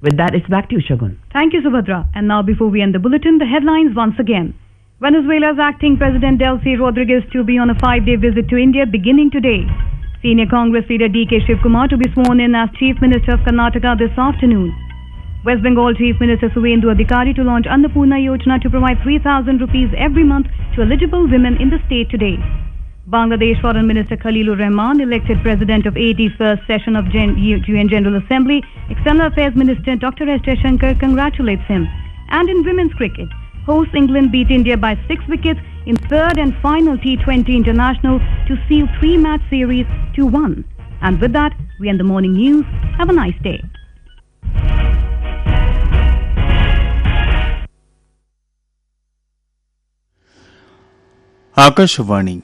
With that, it's back to you, Shagun. Thank you, Subhadra. And now, before we end the bulletin, the headlines once again. Venezuela's acting President Delcy Rodriguez to be on a five day visit to India beginning today. Senior Congress leader DK Shivkumar to be sworn in as Chief Minister of Karnataka this afternoon. West Bengal Chief Minister Suvendu Adhikari to launch Annapurna Yojana to provide 3,000 rupees every month to eligible women in the state today. Bangladesh Foreign Minister Khalilur Rahman, elected President of 81st session of Gen- UN General Assembly, External Affairs Minister Dr. S. Shankar congratulates him. And in women's cricket, hosts England beat India by six wickets in third and final T20 international to seal three-match series to one. And with that, we end the morning news. Have a nice day. Akashvani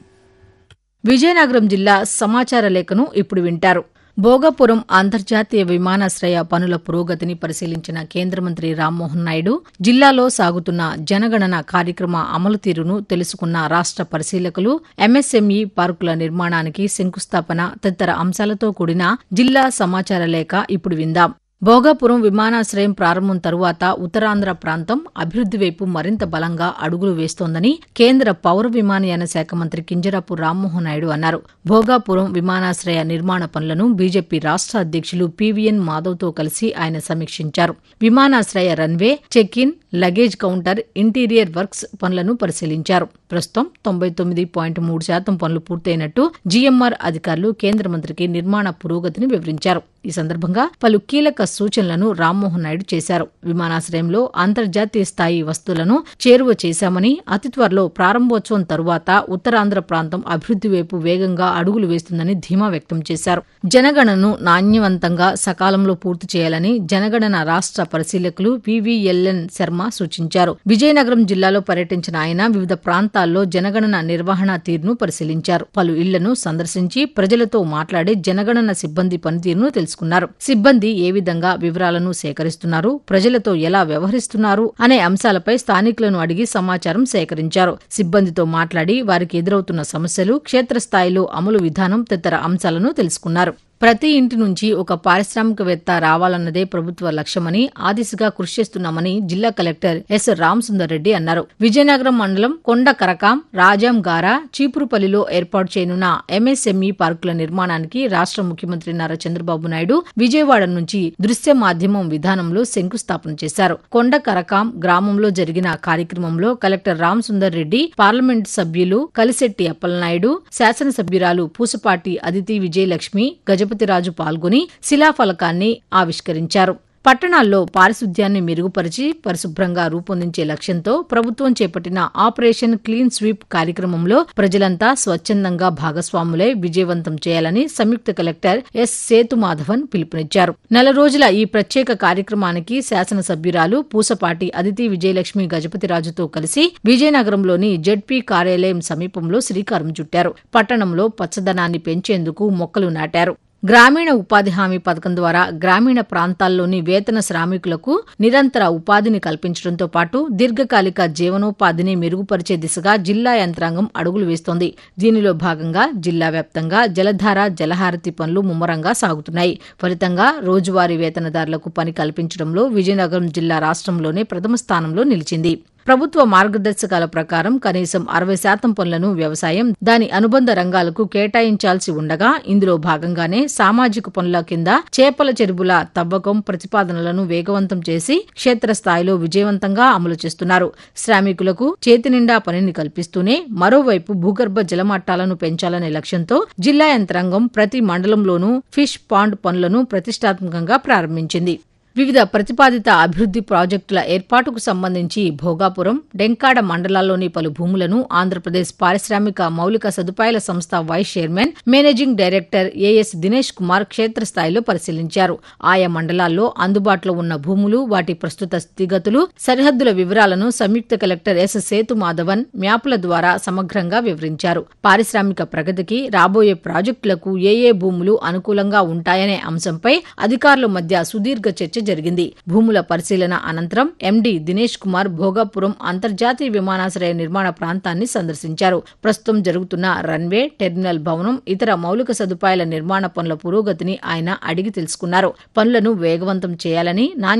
Vizianagaram జిల్లా సమాచార లేఖను ఇప్పుడు వింటారు భోగాపురం అంతర్జాతీయ విమానాశ్రయ పనుల పురోగతిని పరిశీలించిన కేంద్ర మంత్రి రామ్మోహన్ నాయుడు జిల్లాలో సాగుతున్న జనగణన కార్యక్రమ అమలు తీరును తెలుసుకున్న రాష్ట పరిశీలకులు ఎంఎస్ఎంఈ పార్కుల నిర్మాణానికి శంకుస్థాపన తదితర అంశాలతో కూడిన జిల్లా సమాచార లేఖ ఇప్పుడు విందాం భోగాపురం విమానాశ్రయం ప్రారంభం తరువాత ఉత్తరాంధ్ర ప్రాంతం అభివృద్ది వైపు మరింత బలంగా అడుగులు వేస్తోందని కేంద్ర పౌర విమానయాన శాఖ మంత్రి కింజరాపు రామ్మోహన్ నాయుడు అన్నారు భోగాపురం విమానాశ్రయ నిర్మాణ పనులను బీజేపీ రాష్ట అధ్యక్షులు పీవీఎన్ మాధవ్తో కలిసి ఆయన సమీక్షించారు విమానాశ్రయ runway check in luggage counter interior works పనులను పరిశీలించారు ప్రస్తుతం తొంభై తొమ్మిది పాయింట్ మూడు శాతం పనులు పూర్తయినట్టు జీఎంఆర్ అధికారులు కేంద్ర మంత్రికి నిర్మాణ పురోగతిని వివరించారు ఈ సందర్భంగా పలు కీలక సూచనలను రామ్మోహన్ నాయుడు చేశారు విమానాశ్రయంలో అంతర్జాతీయ స్థాయి వస్తువులను చేరువ చేశామని అతి త్వరలో ప్రారంభోత్సవం తరువాత ఉత్తరాంధ్ర ప్రాంతం అభివృద్ది వైపు వేగంగా అడుగులు వేస్తుందని ధీమా వ్యక్తం చేశారు జనగణను నాణ్యవంతంగా సకాలంలో పూర్తి చేయాలని జనగణన రాష్ట పరిశీలకులు వివిఎల్ఎన్ శర్మ సూచించారు విజయనగరం జిల్లాలో పర్యటించిన ఆయన వివిధ ప్రాంతాల్లో జనగణన నిర్వహణ తీరును పరిశీలించారు పలు ఇళ్లను సందర్శించి ప్రజలతో మాట్లాడి జనగణన సిబ్బంది పనితీరును తెలుసుకున్నారు సిబ్బంది ఏ విధంగా వివరాలను సేకరిస్తున్నారు ప్రజలతో ఎలా వ్యవహరిస్తున్నారు అనే అంశాలపై స్థానికులను అడిగి సమాచారం సేకరించారు సిబ్బందితో మాట్లాడి వారికి ఎదురవుతున్న సమస్యలు క్షేత్రస్థాయిలో అమలు విధానం తదితర అంశాలను తెలుసుకున్నారు ప్రతి ఇంటి నుంచి ఒక పారిశ్రామికవేత్త రావాలన్నదే ప్రభుత్వ లక్ష్యమని ఆ దిశగా కృషి చేస్తున్నామని జిల్లా కలెక్టర్ ఎస్ రామసుందర్ రెడ్డి అన్నారు విజయనగరం మండలం కొండ కరకాం రాజాం గారా చీపురుపల్లిలో ఏర్పాటు చేయనున్న ఎంఎస్ఎంఈ పార్కుల నిర్మాణానికి రాష్ట ముఖ్యమంత్రి నారా చంద్రబాబు నాయుడు విజయవాడ నుంచి దృశ్య మాధ్యమం విధానంలో శంకుస్థాపన చేశారు కొండ కరకాం గ్రామంలో జరిగిన కార్యక్రమంలో కలెక్టర్ రామసుందర్ రెడ్డి పార్లమెంట్ సభ్యులు కలిశెట్టి అప్పలనాయుడు శాసనసభ్యురాలు పూసపాటి అదితి విజయలక్ష్మి గజపతిరాజు పాల్గొని శిలాఫలకాన్ని ఆవిష్కరించారు పట్టణాల్లో పారిశుద్ధ్యాన్ని మెరుగుపరిచి పరిశుభ్రంగా రూపొందించే లక్ష్యంతో ప్రభుత్వం చేపట్టిన ఆపరేషన్ క్లీన్ స్వీప్ కార్యక్రమంలో ప్రజలంతా స్వచ్ఛందంగా భాగస్వాములై విజయవంతం చేయాలని సంయుక్త కలెక్టర్ ఎస్ సేతుమాధవన్ పిలుపునిచ్చారు నెల రోజుల ఈ ప్రత్యేక కార్యక్రమానికి శాసనసభ్యురాలు పూసపాటి అదితి విజయలక్ష్మి గజపతిరాజుతో కలిసి విజయనగరంలోని జెడ్పీ కార్యాలయం సమీపంలో శ్రీకారం చుట్టారు పట్టణంలో పచ్చదనాన్ని పెంచేందుకు మొక్కలు నాటారు గ్రామీణ ఉపాధి హామీ పథకం ద్వారా గ్రామీణ ప్రాంతాల్లోని వేతన శ్రామికులకు నిరంతర ఉపాధిని కల్పించడంతో పాటు దీర్ఘకాలిక జీవనోపాధిని మెరుగుపరిచే దిశగా జిల్లా యంత్రాంగం అడుగులు వేస్తోంది దీనిలో భాగంగా జిల్లా వ్యాప్తంగా జలధార జలహారతి పనులు ముమ్మరంగా సాగుతున్నాయి ఫలితంగా రోజువారీ వేతనదారులకు పని కల్పించడంలో విజయనగరం జిల్లా రాష్ట్రంలోనే ప్రథమ స్థానంలో నిలిచింది ప్రభుత్వ మార్గదర్శకాల ప్రకారం కనీసం అరవై శాతం పనులను వ్యవసాయం దాని అనుబంధ రంగాలకు కేటాయించాల్సి ఉండగా ఇందులో భాగంగానే సామాజిక పనుల కింద చేపల చెరువుల తవ్వకం ప్రతిపాదనలను వేగవంతం చేసి క్షేత్రస్థాయిలో విజయవంతంగా అమలు చేస్తున్నారు శ్రామికులకు చేతినిండా పనిని కల్పిస్తూనే మరోవైపు భూగర్భ జలమట్టాలను పెంచాలనే లక్ష్యంతో జిల్లా యంత్రాంగం ప్రతి మండలంలోనూ ఫిష్ పాండ్ పనులను ప్రతిష్టాత్మకంగా ప్రారంభించింది వివిధ ప్రతిపాదిత అభివృద్ది ప్రాజెక్టుల ఏర్పాటుకు సంబంధించి భోగాపురం డెంకాడ మండలాల్లోని పలు భూములను ఆంధ్రప్రదేశ్ పారిశ్రామిక మౌలిక సదుపాయాల సంస్థ vice chairman managing director A S Dinesh Kumar క్షేత్రస్థాయిలో పరిశీలించారు ఆయా మండలాల్లో అందుబాటులో ఉన్న భూములు వాటి ప్రస్తుత స్థితిగతులు సరిహద్దుల వివరాలను సంయుక్త కలెక్టర్ ఎస్ సేతు మాధవన్ మ్యాపుల ద్వారా సమగ్రంగా వివరించారు పారిశ్రామిక ప్రగతికి రాబోయే ప్రాజెక్టులకు ఏ ఏ భూములు అనుకూలంగా ఉంటాయనే అంశంపై అధికారుల మధ్య సుదీర్ఘ చర్చ జరిగింది భూముల పరిశీలన అనంతరం ఎండీ దినేష్ కుమార్ భోగాపురం అంతర్జాతీయ విమానాశ్రయ నిర్మాణ ప్రాంతాన్ని సందర్శించారు ప్రస్తుతం జరుగుతున్న రన్వే టెర్మినల్ భవనం ఇతర మౌలిక సదుపాయాల నిర్మాణ పనుల పురోగతిని ఆయన అడిగి తెలుసుకున్నారు పనులను వేగవంతం చేయాలని నాణ్య